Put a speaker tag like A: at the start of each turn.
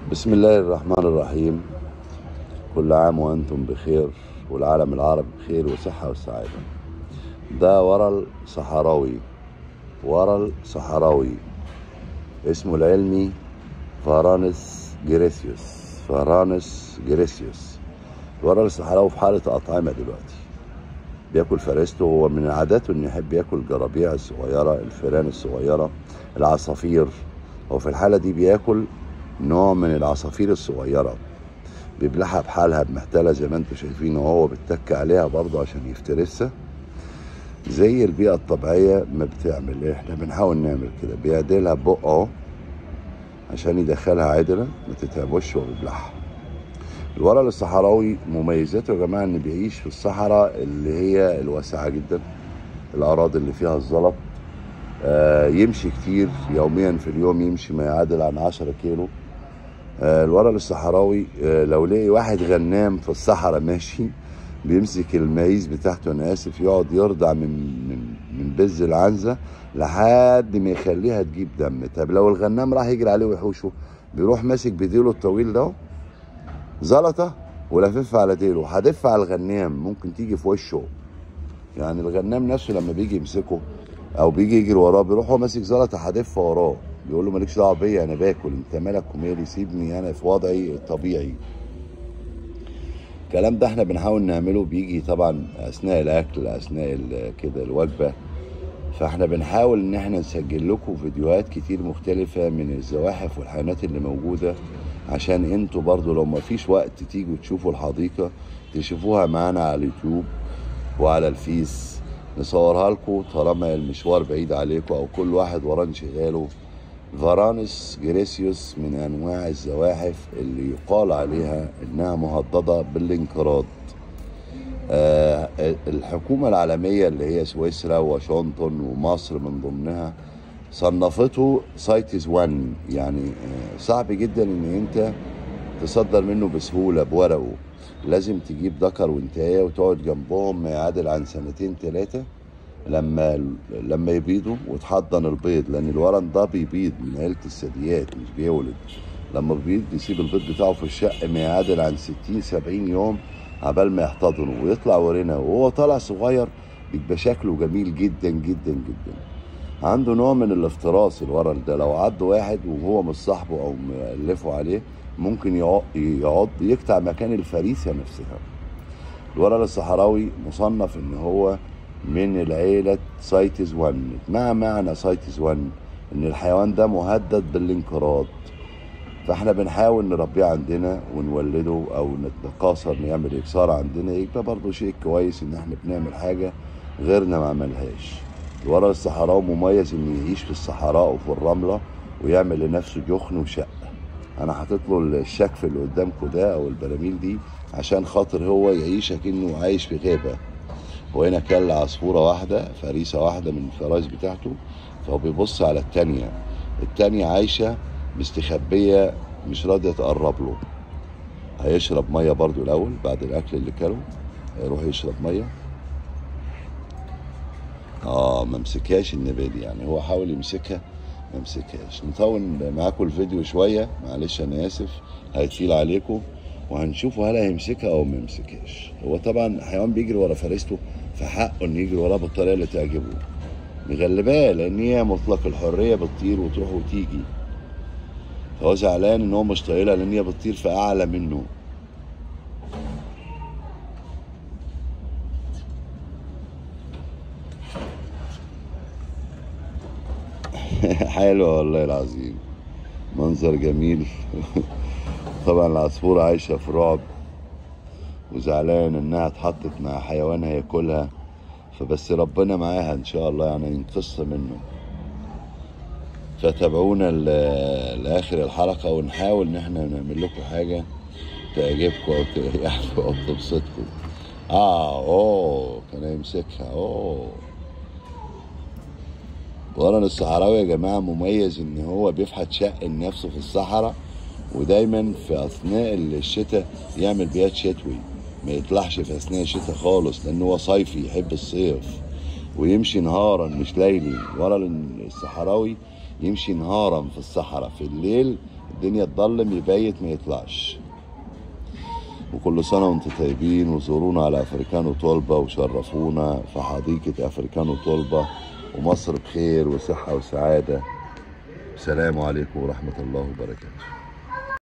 A: بسم الله الرحمن الرحيم كل عام وأنتم بخير والعالم العربي بخير وصحة وسعادة ده ورا الصحراوي ورا الصحراوي اسمه العلمي فارانس جريسيوس فارانس جريسيوس ورا الصحراوي في حالة أطعمة دلوقتي بياكل فريسته هو من عاداته انه يحب ياكل الجرابيع الصغيرة الفئران الصغيرة العصافير هو في الحالة دي بياكل نوع من العصافير الصغيرة بيبلعها بحالها بمحتلة زي ما انتم شايفين وهو بيتك عليها برضه عشان يفترسها زي البيئة الطبيعية ما بتعمل احنا بنحاول نعمل كده بيعدلها بقه عشان يدخلها عدلة ما تتعبوش وهو بيبلعها الورق الصحراوي مميزاته يا جماعة ان بيعيش في الصحراء اللي هي الواسعة جدا الأراضي اللي فيها الزلط آه، يمشي كتير يوميا في اليوم يمشي ما يعادل عن 10 كيلو آه، الورق الصحراوي آه، لو لقي واحد غنام في الصحراء ماشي بيمسك المعيز بتاعته انا اسف يقعد يرضع من من من بز العنزه لحد ما يخليها تجيب دم طب لو الغنام راح يجري عليه ويحوشه بيروح ماسك بديله الطويل ده زلطه ولففها على ديله هدف على الغنام ممكن تيجي في وشه يعني الغنام نفسه لما بيجي يمسكه او بيجي يجري وراه بيروح هو ماسك زلطه هدف وراه بيقول له مالكش دعوه بيا انا باكل انت مالك ومالي سيبني انا في وضعي الطبيعي الكلام ده احنا بنحاول نعمله بيجي طبعا اثناء الاكل اثناء ال- كده الوجبه فاحنا بنحاول ان احنا نسجل لكم فيديوهات كتير مختلفه من الزواحف والحيوانات اللي موجوده عشان انتوا برضو لو ما فيش وقت تيجوا تشوفوا الحديقه تشوفوها معانا على اليوتيوب وعلى الفيس نصورها لكم طالما المشوار بعيد عليكم او كل واحد وراه انشغاله فارانس جريسيوس من انواع الزواحف اللي يقال عليها انها مهدده بالانقراض آه، الحكومه العالميه اللي هي سويسرا واشنطن ومصر من ضمنها صنفته سايتس 1 يعني آه، صعب جدا ان انت تصدر منه بسهوله بورقه لازم تجيب ذكر وانتايه وتقعد جنبهم ما يعادل عن سنتين ثلاثه لما لما يبيضوا وتحضن البيض لان الورم ده بيبيض من عيله الثدييات مش بيولد لما بيبيض يسيب البيض بتاعه في الشق ما يعادل عن 60 70 يوم عبال ما يحتضنه ويطلع ورنا وهو طالع صغير بيبقى شكله جميل جدا جدا جدا عنده نوع من الافتراس الورل ده لو عض واحد وهو مش صاحبه او مألفه عليه ممكن يعض يعض يقطع مكان الفريسه نفسها الورل الصحراوي مصنف ان هو من العيلة سايتس 1 ما معنى سايتس 1 ان الحيوان ده مهدد بالانقراض فاحنا بنحاول نربيه عندنا ونولده او نتقاصر نعمل اكسار عندنا يبقى برضه شيء كويس ان احنا بنعمل حاجة غيرنا ما عملهاش الورق الصحراوي مميز انه يعيش في الصحراء وفي الرملة ويعمل لنفسه جخن وشقة انا حاطط له الشكف اللي قدامكم ده او البراميل دي عشان خاطر هو يعيش كأنه عايش في غابة وهنا كل عصفورة واحدة فريسة واحدة من الفرايس بتاعته فهو بيبص على التانية التانية عايشة مستخبية مش راضية تقرب له هيشرب مية برضو الأول بعد الأكل اللي كله هيروح يشرب مية اه ما مسكهاش النبالي يعني هو حاول يمسكها ما مسكهاش نطول معاكم الفيديو شوية معلش أنا آسف هيطيل عليكم وهنشوفه هل هيمسكها او ما يمسكهاش هو طبعا حيوان بيجري ورا فريسته فحقه انه يجري وراه بالطريقه اللي تعجبه مغلباه لان هي مطلق الحريه بتطير وتروح وتيجي فهو زعلان ان هو مش طايلها لان هي بتطير في اعلى منه حلو والله العظيم منظر جميل طبعا العصفورة عايشة في رعب وزعلان انها اتحطت مع حيوان هياكلها فبس ربنا معاها ان شاء الله يعني ينقصها منه فتابعونا ل- لاخر الحلقة ونحاول ان احنا نعمل لكم حاجة تعجبكم او تريحكم او تبسطكم اه اوه كان هيمسكها اوه ورن الصحراوي يا جماعة مميز ان هو بيفحت شق نفسه في الصحراء ودايما في اثناء الشتاء يعمل بيات شتوي ما يطلعش في اثناء الشتاء خالص لان هو صيفي يحب الصيف ويمشي نهارا مش ليلي ورا الصحراوي يمشي نهارا في الصحراء في الليل الدنيا تضلم يبيت ما يطلعش وكل سنة وانتم طيبين وزورونا على أفريكانو طلبة وشرفونا في حديقة أفريكانو طلبة ومصر بخير وصحة وسعادة السلام عليكم ورحمة الله وبركاته